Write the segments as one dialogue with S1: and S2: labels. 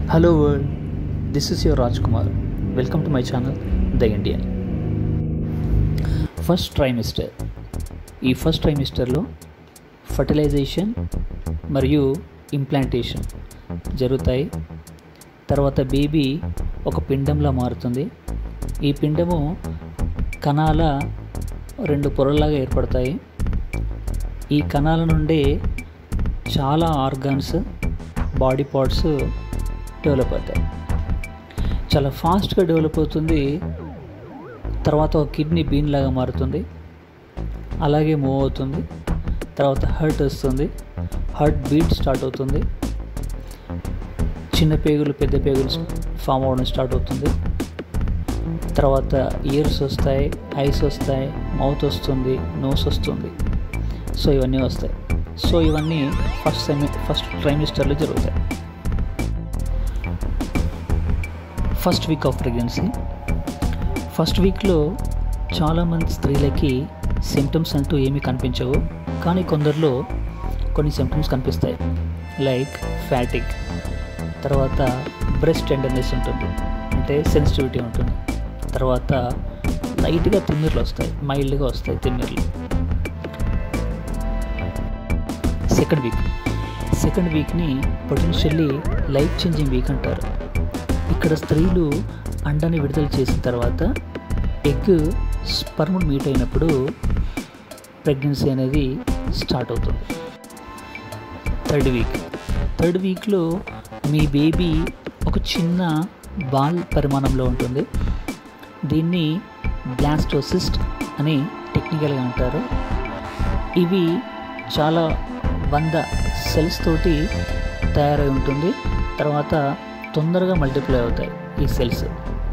S1: Hello world, this is your Rajkumar. Welcome to my channel, The Indian. First trimester ఈ first ట్రైమిస్టర్లో fertilisation మరియు implantation జరుగుతాయి తర్వాత baby ఒక పిండంలా మారుతుంది ఈ పిండము కణాల రెండు పొరలాగా ఏర్పడతాయి ఈ కణాల నుండి చాలా ఆర్గాన్స్ బాడీ పార్ట్స్ డెవలప్ అవుతాయి చాలా ఫాస్ట్గా డెవలప్ అవుతుంది తర్వాత ఒక కిడ్నీ బీన్ లాగా మారుతుంది అలాగే మూవ్ అవుతుంది తర్వాత హర్ట్ వస్తుంది హార్ట్ బీట్ స్టార్ట్ అవుతుంది చిన్న పేగులు పెద్ద పేగులు ఫామ్ అవ్వడం స్టార్ట్ అవుతుంది తర్వాత ఇయర్స్ వస్తాయి ఐస్ వస్తాయి మౌత్ వస్తుంది నోస్ వస్తుంది సో ఇవన్నీ వస్తాయి సో ఇవన్నీ ఫస్ట్ సెమి ఫస్ట్ ట్రైమిస్టర్లో జరుగుతాయి first week of pregnancy first వీక్లో చాలామంది స్త్రీలకి సిమ్టమ్స్ అంటూ ఏమీ కనిపించవు కానీ కొందరిలో కొన్ని సిమ్టమ్స్ కనిపిస్తాయి లైక్ ఫ్యాటిక్ తర్వాత బ్రెస్ట్ టెండర్నెస్ ఉంటుంది అంటే సెన్సిటివిటీ ఉంటుంది తర్వాత లైట్గా తిమ్మిర్లు వస్తాయి మైల్డ్గా వస్తాయి తిమ్మిర్లు సెకండ్ వీక్ సెకండ్ వీక్ని పొటెన్షియల్లీ లైఫ్ చేంజింగ్ వీక్ అంటారు ఇక్కడ స్త్రీలు అండాన్ని విడుదల చేసిన తర్వాత ఎగ్ స్పర్మ్ మీట్ అయినప్పుడు ప్రెగ్నెన్సీ అనేది స్టార్ట్ అవుతుంది థర్డ్ వీక్ థర్డ్ వీక్లో మీ బేబీ ఒక చిన్న బాల్ పరిమాణంలో ఉంటుంది దీన్ని బ్లాస్టోసిస్ట్ అని టెక్నికల్గా అంటారు ఇవి చాలా వంద సెల్స్ తోటి తయారై ఉంటుంది తర్వాత తొందరగా మల్టిప్లై అవుతాయి ఈ సెల్స్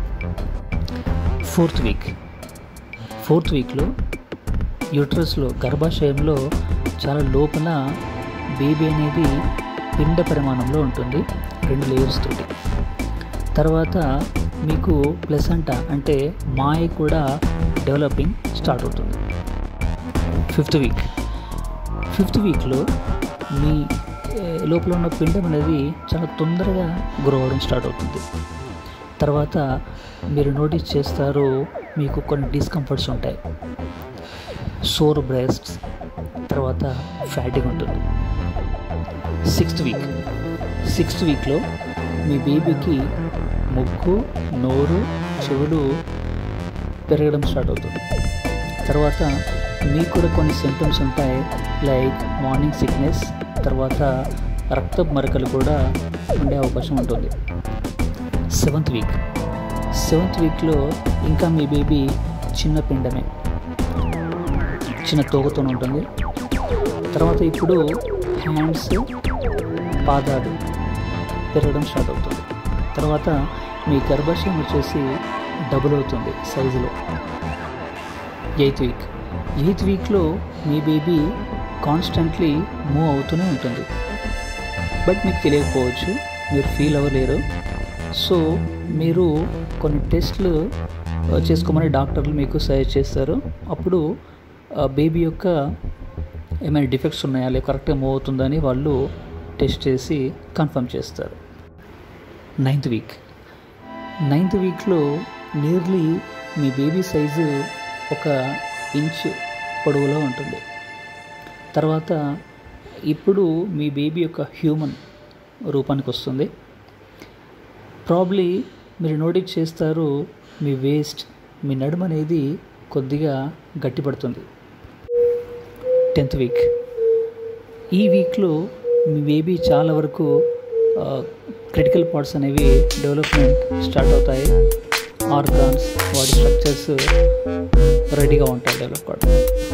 S1: ఫోర్త్ వీక్ ఫోర్త్ వీక్లో యూట్రస్లో గర్భాశయంలో చాలా లోపల బేబీ అనేది పిండ పరిమాణంలో ఉంటుంది రెండు లేయర్స్ తోటి తర్వాత మీకు ప్లెసంటా అంటే మాయ కూడా డెవలపింగ్ స్టార్ట్ అవుతుంది ఫిఫ్త్ వీక్ ఫిఫ్త్ వీక్లో మీ లోపల ఉన్న పిండం అనేది చాలా తొందరగా గ్రో అవ్వడం స్టార్ట్ అవుతుంది తర్వాత మీరు నోటీస్ చేస్తారు మీకు కొన్ని డిస్కంఫర్ట్స్ ఉంటాయి సోర్ బ్రెస్ట్స్ తర్వాత ఫ్యాటింగ్ ఉంటుంది సిక్స్త్ వీక్ సిక్స్త్ వీక్లో మీ బేబీకి ముక్కు నోరు చెవులు పెరగడం స్టార్ట్ అవుతుంది తర్వాత మీకు కూడా కొన్ని సిమ్టమ్స్ ఉంటాయి లైక్ మార్నింగ్ సిక్నెస్ తర్వాత రక్త మరకలు కూడా ఉండే అవకాశం ఉంటుంది సెవెంత్ వీక్ సెవెంత్ వీక్లో ఇంకా మీ బేబీ చిన్న పిండమే చిన్న తోకతో ఉంటుంది తర్వాత ఇప్పుడు హ్యాండ్స్ పాదాలు పెరగడం స్టార్ట్ అవుతుంది తర్వాత మీ గర్భాశయం వచ్చేసి డబుల్ అవుతుంది సైజులో ఎయిత్ వీక్ ఎయిత్ వీక్లో మీ బేబీ కాన్స్టెంట్లీ మూవ్ అవుతూనే ఉంటుంది బట్ మీకు తెలియకపోవచ్చు మీరు ఫీల్ అవ్వలేరు సో మీరు కొన్ని టెస్ట్లు చేసుకోమని డాక్టర్లు మీకు సజెస్ట్ చేస్తారు అప్పుడు బేబీ యొక్క ఏమైనా డిఫెక్ట్స్ ఉన్నాయా లేక కరెక్ట్గా మూవ్ అవుతుందని వాళ్ళు టెస్ట్ చేసి కన్ఫర్మ్ చేస్తారు నైన్త్ వీక్ నైన్త్ వీక్లో నియర్లీ మీ బేబీ సైజు ఒక ఇంచ్ పొడవులో ఉంటుంది తర్వాత ఇప్పుడు మీ బేబీ యొక్క హ్యూమన్ రూపానికి వస్తుంది ప్రాబ్లీ మీరు నోటీస్ చేస్తారు మీ వేస్ట్ మీ నడుము అనేది కొద్దిగా గట్టిపడుతుంది టెన్త్ వీక్ ఈ వీక్లో మీ బేబీ చాలా వరకు క్రిటికల్ పార్ట్స్ అనేవి డెవలప్మెంట్ స్టార్ట్ అవుతాయి ఆర్గాన్స్ వాటి స్ట్రక్చర్స్ రెడీగా ఉంటాయి డెవలప్ కావడం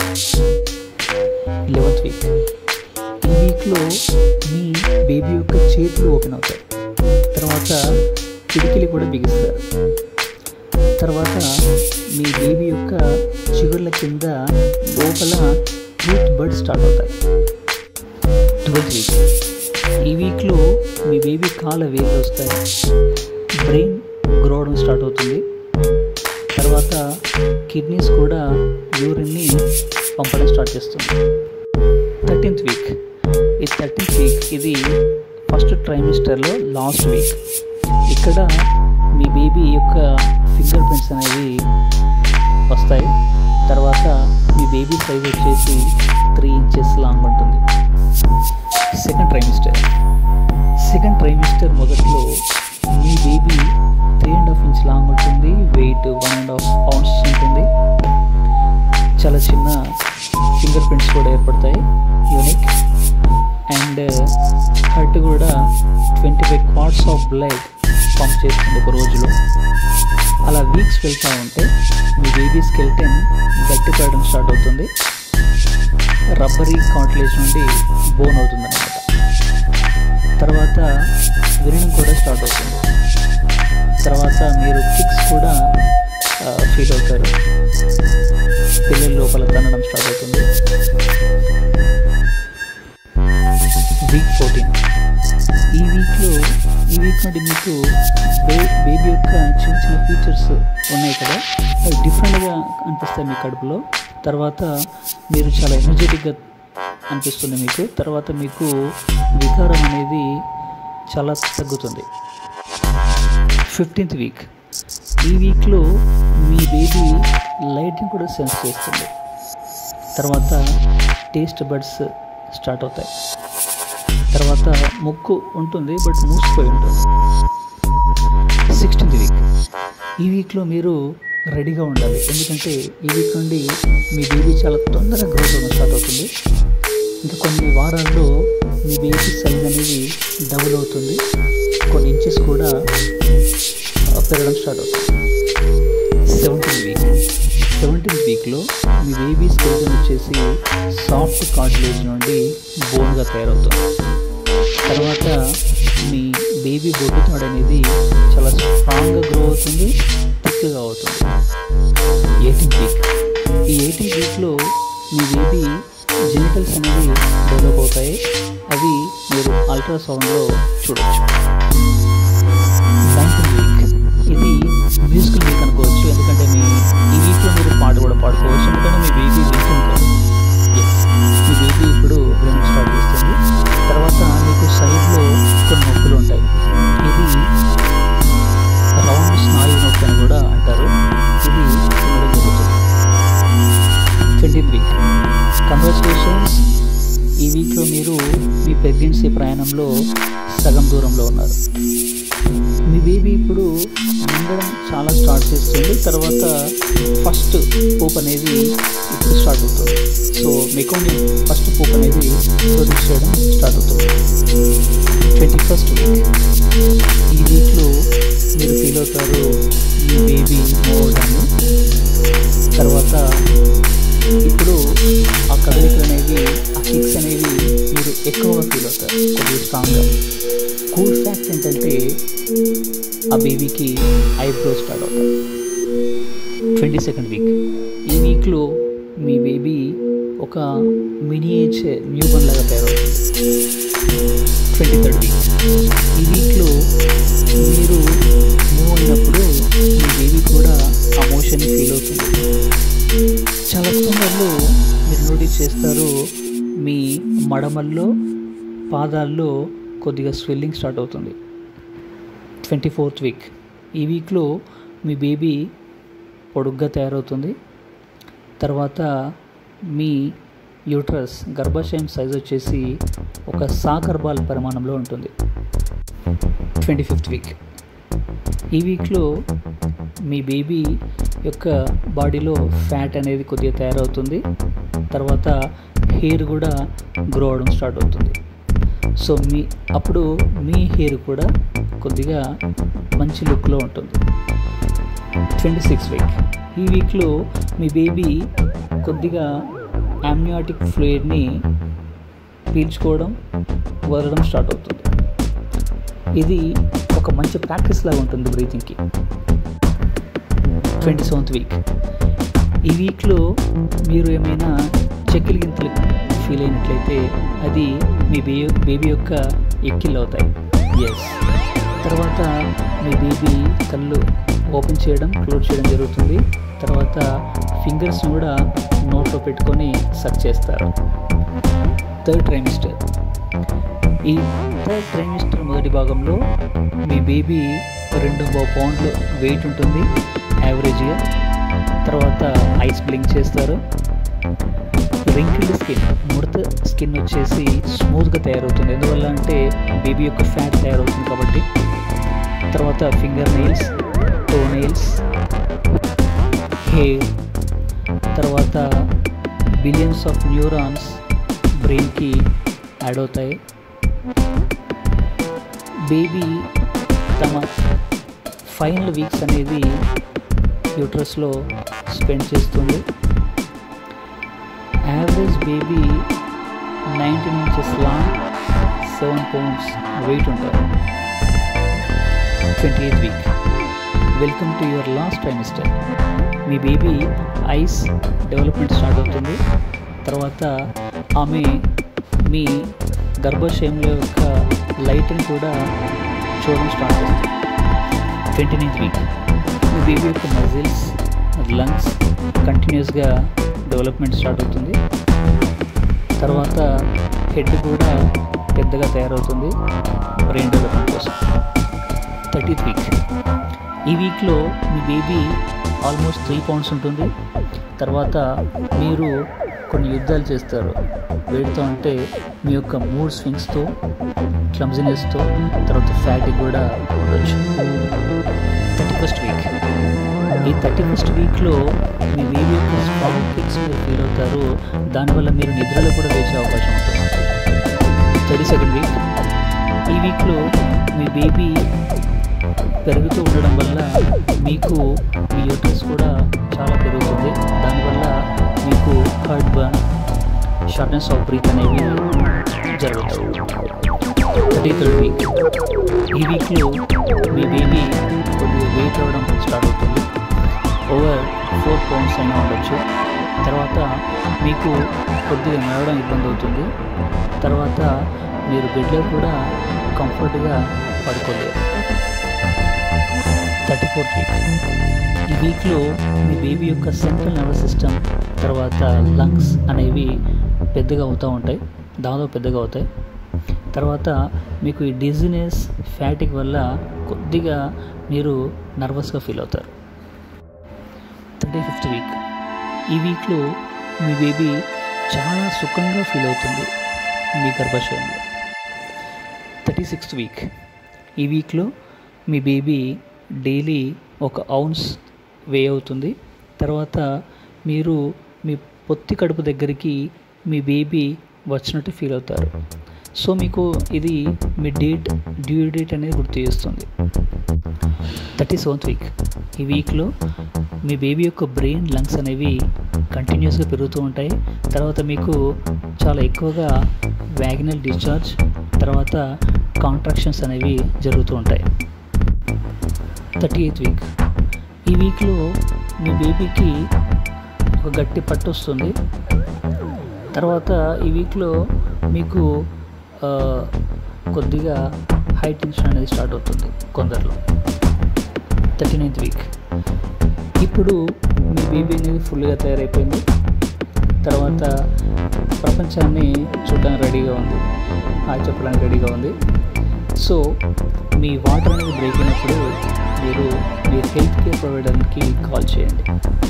S1: లెవెన్త్ వీక్ ఈ వీక్లో మీ బేబీ యొక్క చేతులు ఓపెన్ అవుతాయి తర్వాత కిటికీలు కూడా బిగిస్తారు తర్వాత మీ బేబీ యొక్క చిగుర్ల కింద లోపల ట్రూత్ బర్డ్ స్టార్ట్ అవుతాయి ట్వెల్త్ వీక్ ఈ వీక్లో మీ బేబీ కాళ్ళ వేలు వస్తాయి బ్రెయిన్ గ్రో అవడం స్టార్ట్ అవుతుంది తర్వాత కిడ్నీస్ కూడా యూరిన్ని పంపడం స్టార్ట్ చేస్తుంది థర్టీన్త్ వీక్ ఈ థర్టీన్త్ వీక్ ఇది ఫస్ట్ ట్రైమిస్టర్లో లాస్ట్ వీక్ ఇక్కడ మీ బేబీ యొక్క ఫింగర్ ప్రింట్స్ అనేవి వస్తాయి తర్వాత మీ బేబీ సైజ్ వచ్చేసి త్రీ ఇంచెస్ లాంగ్ ఉంటుంది సెకండ్ ట్రైమిస్టర్ సెకండ్ ట్రైమిస్టర్ మొదట్లో మీ baby three and half inch long ఉంటుంది weight one and half pounds ఉంటుంది చాలా చిన్న ఫింగర్ ప్రింట్స్ కూడా ఏర్పడతాయి యూనిక్ అండ్ హర్ట్ కూడా twenty five quarts of blood pump చేస్తుంది ఒక రోజులో అలా వీక్స్ వెళ్తూ ఉంటే మీ బేబీ స్కెల్టన్ గట్టి పడడం స్టార్ట్ అవుతుంది రబ్బరీ కాంట్లేజ్ నుండి బోన్ అవుతుంది అనమాట తర్వాత వినడం కూడా స్టార్ట్ అవుతుంది తర్వాత మీరు కిక్స్ కూడా ఫీల్ అవుతారు పిల్లల లోపల తన్నడం స్టార్ట్ అవుతుంది వీక్ ఫోర్టీన్ ఈ వీక్లో ఈ వీక్ నుండి మీకు బే బేబీ యొక్క చిన్న చిన్న ఫీచర్స్ ఉన్నాయి కదా అవి డిఫరెంట్గా అనిపిస్తాయి మీ కడుపులో తర్వాత మీరు చాలా ఎనర్జెటిక్గా అనిపిస్తుంది మీకు తర్వాత మీకు వికారం అనేది చాలా తగ్గుతుంది ఫిఫ్టీన్త్ వీక్ ఈ వీక్లో మీ బేబీ లైట్ని కూడా సెన్స్ చేస్తుంది తర్వాత టేస్ట్ బడ్స్ స్టార్ట్ అవుతాయి తర్వాత ముక్కు ఉంటుంది బట్ మూసిపోయి ఉంటుంది సిక్స్టీన్త్ వీక్ ఈ వీక్లో మీరు రెడీగా ఉండాలి ఎందుకంటే ఈ వీక్ నుండి మీ బేబీ చాలా తొందరగా గ్రోత్ అవ్వడం స్టార్ట్ అవుతుంది ఇంకా కొన్ని వారాల్లో మీ బేబీ సైజ్ అనేది డబుల్ అవుతుంది కొన్ని ఇంచెస్ కూడా పెరగడం స్టార్ట్ అవుతుంది సెవెంటీన్ వీక్ సెవెంటీన్ వీక్లో మీ బేబీ స్కెల్టన్ వచ్చేసి సాఫ్ట్ కార్టిలేజ్ నుండి బోన్గా తయారవుతుంది తర్వాత మీ బేబీ బొడ్డుతాడు అనేది చాలా స్ట్రాంగ్గా గ్రో అవుతుంది థిక్గా అవుతుంది ఎయిటీన్ వీక్ ఈ ఎయిటీన్ వీక్లో మీ బేబీ జెనిటల్స్ అనేవి డెవలప్ అవుతాయి అవి మీరు అల్ట్రాసౌండ్లో చూడవచ్చు నైన్టీన్ వీక్ ఇది మ్యూజికల్ వీక్ అనుకోవచ్చు ఎందుకంటే మీ ఈ వీక్లో మీరు పాట కూడా పాడుకోవచ్చు ఎందుకంటే మీ బేబీ వింటుంది కాదు ఎస్ మీ బేబీ ఇప్పుడు వినడం స్టార్ట్ చేస్తుంది తర్వాత మీకు సైడ్లో కొన్ని నొప్పులు ఉంటాయి ఇది రౌండ్ స్నాయు నొప్పి అని కూడా అంటారు ఇది ఉండడం జరుగుతుంది ట్వంటీ వీక్ కంగ్రాచులేషన్స్ ఈ వీక్లో మీరు మీ ప్రెగ్నెన్సీ ప్రయాణంలో సగం దూరంలో ఉన్నారు మీ బేబీ ఇప్పుడు మింగడం చాలా స్టార్ట్ చేస్తుంది తర్వాత ఫస్ట్ పోప్ అనేది ఇప్పుడు స్టార్ట్ అవుతుంది సో మెకోని ఫస్ట్ పోప్ అనేది ప్రొడ్యూస్ చేయడం స్టార్ట్ అవుతుంది ట్వంటీ ఫస్ట్ వీక్ ఈ వీక్లో మీరు ఫీల్ అవుతారు మీ బేబీ మోడ్ అని తర్వాత ఇప్పుడు ఆ కదలికలు అనేవి ఆ కిక్స్ అనేవి మీరు ఎక్కువగా ఫీల్ అవుతారు కొద్దిగా స్ట్రాంగ్గా కూల్ ఫ్యాక్ట్ ఏంటంటే ఆ బేబీకి ఐబ్రో స్టార్ట్ అవుతాయి ట్వంటీ సెకండ్ వీక్ ఈ వీక్లో మీ బేబీ ఒక మినియేజ్ న్యూబన్ లాగా తయారవుతుంది ట్వంటీ థర్డ్ వీక్ ఈ వీక్లో మీరు మూవ్ అయినప్పుడు మీ బేబీ కూడా ఆ మోషన్ని ఫీల్ అవుతుంది చాలా తొందరలో మీరు నోటీస్ చేస్తారు మీ మడమల్లో పాదాల్లో కొద్దిగా స్వెల్లింగ్ స్టార్ట్ అవుతుంది ట్వంటీ ఫోర్త్ వీక్ ఈ వీక్లో మీ బేబీ పొడుగ్గా తయారవుతుంది తర్వాత మీ యూట్రస్ గర్భాశయం సైజ్ వచ్చేసి ఒక సాకర్ బాల్ పరిమాణంలో ఉంటుంది ట్వంటీ ఫిఫ్త్ వీక్ ఈ వీక్లో మీ బేబీ యొక్క బాడీలో ఫ్యాట్ అనేది కొద్దిగా తయారవుతుంది తర్వాత హెయిర్ కూడా గ్రో అవడం స్టార్ట్ అవుతుంది సో మీ అప్పుడు మీ హెయిర్ కూడా కొద్దిగా మంచి లుక్లో ఉంటుంది ట్వంటీ సిక్స్ వీక్ ఈ వీక్లో మీ బేబీ కొద్దిగా అమ్నియాటిక్ ఫ్లూయిడ్ని పీల్చుకోవడం వదలడం స్టార్ట్ అవుతుంది ఇది ఒక మంచి ప్రాక్టీస్ లాగా ఉంటుంది బ్రీతింగ్కి ట్వంటీ సెవెంత్ వీక్ ఈ వీక్లో మీరు ఏమైనా చెక్కిలి గింతలు ఫీల్ అయినట్లయితే అది మీ బే బేబీ యొక్క ఎక్కిళ్ళు అవుతాయి ఎస్ తర్వాత మీ బేబీ కళ్ళు ఓపెన్ చేయడం క్లోజ్ చేయడం జరుగుతుంది తర్వాత ఫింగర్స్ని కూడా నోట్లో పెట్టుకొని సర్చ్ చేస్తారు థర్డ్ ట్రైమిస్టర్ ఈ థర్డ్ ట్రైమిస్టర్ మొదటి భాగంలో మీ బేబీ రెండు పౌండ్లు వెయిట్ ఉంటుంది యావరేజ్గా తర్వాత ఐస్ బ్లింక్ చేస్తారు రింకిల్డ్ స్కిన్ ముడత స్కిన్ వచ్చేసి స్మూత్గా తయారవుతుంది ఎందువల్ల అంటే బేబీ యొక్క ఫ్యాట్ తయారవుతుంది కాబట్టి తర్వాత finger nails toe nails hair తర్వాత బిలియన్స్ ఆఫ్ న్యూరాన్స్ బ్రెయిన్కి యాడ్ అవుతాయి బేబీ తమ ఫైనల్ వీక్స్ అనేది యూట్రస్లో స్పెండ్ చేస్తుంది average baby nineteen inches long seven pounds weight ఉంటారు twenty eighth week welcome to your last trimester మీ బేబీ ఐస్ డెవలప్మెంట్ స్టార్ట్ అవుతుంది తర్వాత ఆమె మీ గర్భాశయంలో యొక్క లైట్ని కూడా చూడడం స్టార్ట్ చేస్తుంది ట్వంటీ నైన్త్ వీక్ మీ బేబీ యొక్క మజిల్స్ లంగ్స్ కంటిన్యూస్గా డెవలప్మెంట్ స్టార్ట్ అవుతుంది తర్వాత హెడ్ కూడా పెద్దగా తయారవుతుంది బ్రెయిన్ డెవలప్మెంట్ కోసం థర్టీత్ వీక్ ఈ వీక్లో మీ బేబీ ఆల్మోస్ట్ త్రీ పౌండ్స్ ఉంటుంది తర్వాత మీరు కొన్ని యుద్ధాలు చేస్తారు వేడితో అంటే మీ యొక్క మూడ్ స్వింగ్స్తో క్లమ్జినెస్తో తర్వాత ఫ్యాటిక్ కూడా ఉండొచ్చు థర్టీ ఫస్ట్ వీక్ ఈ థర్టీ ఫస్ట్ వీక్లో మీ బేబీ యొక్క స్ట్రాంగ్ కిక్స్ మీరు ఫీల్ అవుతారు దానివల్ల మీరు నిద్రలో కూడా లేచే అవకాశం ఉంటుంది థర్టీ సెకండ్ వీక్ ఈ వీక్లో మీ బేబీ పెరుగుతూ ఉండడం వల్ల మీకు మీ యూట్రస్ కూడా చాలా పెరుగుతుంది దానివల్ల మీకు heart burn shortness of breath అనేవి జరుగుతాయి థర్టీ థర్డ్ వీక్ ఈ వీక్లో మీ బేబీ కొద్దిగా వెయిట్ అవ్వడం స్టార్ట్ అవుతుంది ఓవర్ ఫోర్ పౌండ్స్ అయినా ఉండొచ్చు తర్వాత మీకు కొద్దిగా నడవడం ఇబ్బంది అవుతుంది తర్వాత మీరు బెడ్లో కూడా కంఫర్ట్గా పడుకోలేరు థర్టీ ఫోర్త్ వీక్ ఈ వీక్లో మీ బేబీ యొక్క సెంట్రల్ నర్వస్ సిస్టమ్ తర్వాత లంగ్స్ అనేవి పెద్దగా అవుతూ ఉంటాయి దాదాపు పెద్దగా అవుతాయి తర్వాత మీకు ఈ డిజినెస్ ఫ్యాటిక్ వల్ల కొద్దిగా మీరు నర్వస్గా ఫీల్ అవుతారు థర్టీ ఫిఫ్త్ వీక్ ఈ వీక్లో మీ బేబీ చాలా సుఖంగా ఫీల్ అవుతుంది మీ గర్భాశయంలో థర్టీ సిక్స్త్ వీక్ ఈ వీక్లో మీ బేబీ డైలీ ఒక ఔన్స్ వే అవుతుంది తర్వాత మీరు మీ పొత్తి కడుపు దగ్గరికి మీ బేబీ వచ్చినట్టు ఫీల్ అవుతారు సో మీకు ఇది మీ డేట్ డ్యూ డేట్ అనేది గుర్తు చేస్తుంది థర్టీ సెవెంత్ వీక్ ఈ వీక్లో మీ బేబీ యొక్క బ్రెయిన్ లంగ్స్ అనేవి కంటిన్యూస్గా పెరుగుతూ ఉంటాయి తర్వాత మీకు చాలా ఎక్కువగా వ్యాగినల్ డిశ్చార్జ్ తర్వాత కాంట్రాక్షన్స్ అనేవి జరుగుతూ ఉంటాయి థర్టీ ఎయిత్ వీక్ ఈ వీక్లో మీ బేబీకి ఒక గట్టి పట్టు వస్తుంది తర్వాత ఈ వీక్లో మీకు ఆ, కొద్దిగా హై టెన్షన్ అనేది స్టార్ట్ అవుతుంది కొందరిలో థర్టీ నైన్త్ వీక్ ఇప్పుడు మీ బేబీ అనేది ఫుల్గా తయారైపోయింది తర్వాత ప్రపంచాన్ని చూడడానికి రెడీగా ఉంది హాయ్ చెప్పడానికి రెడీగా ఉంది సో మీ వాటర్ అనేది బ్రేక్ అయినప్పుడు మీరు మీ హెల్త్ కేర్ ప్రొవైడర్కి కాల్ చేయండి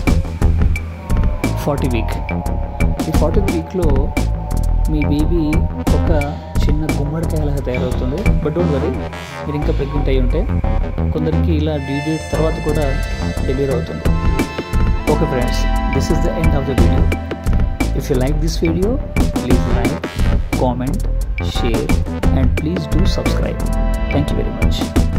S1: ఫార్టీ వీక్ ఈ ఫార్టీ వీక్లో మీ బేబీ ఒక చిన్న గుమ్మడికాయలాగా తయారవుతుంది బట్ డోంట్ వరీ మీరు ఇంకా ప్రెగ్నెంట్ అయి ఉంటే కొందరికి ఇలా డ్యూ డేట్ తర్వాత కూడా డెలివరీ అవుతుంది okay friends this is the end of the video if you like this video please like comment share and please do subscribe thank you very much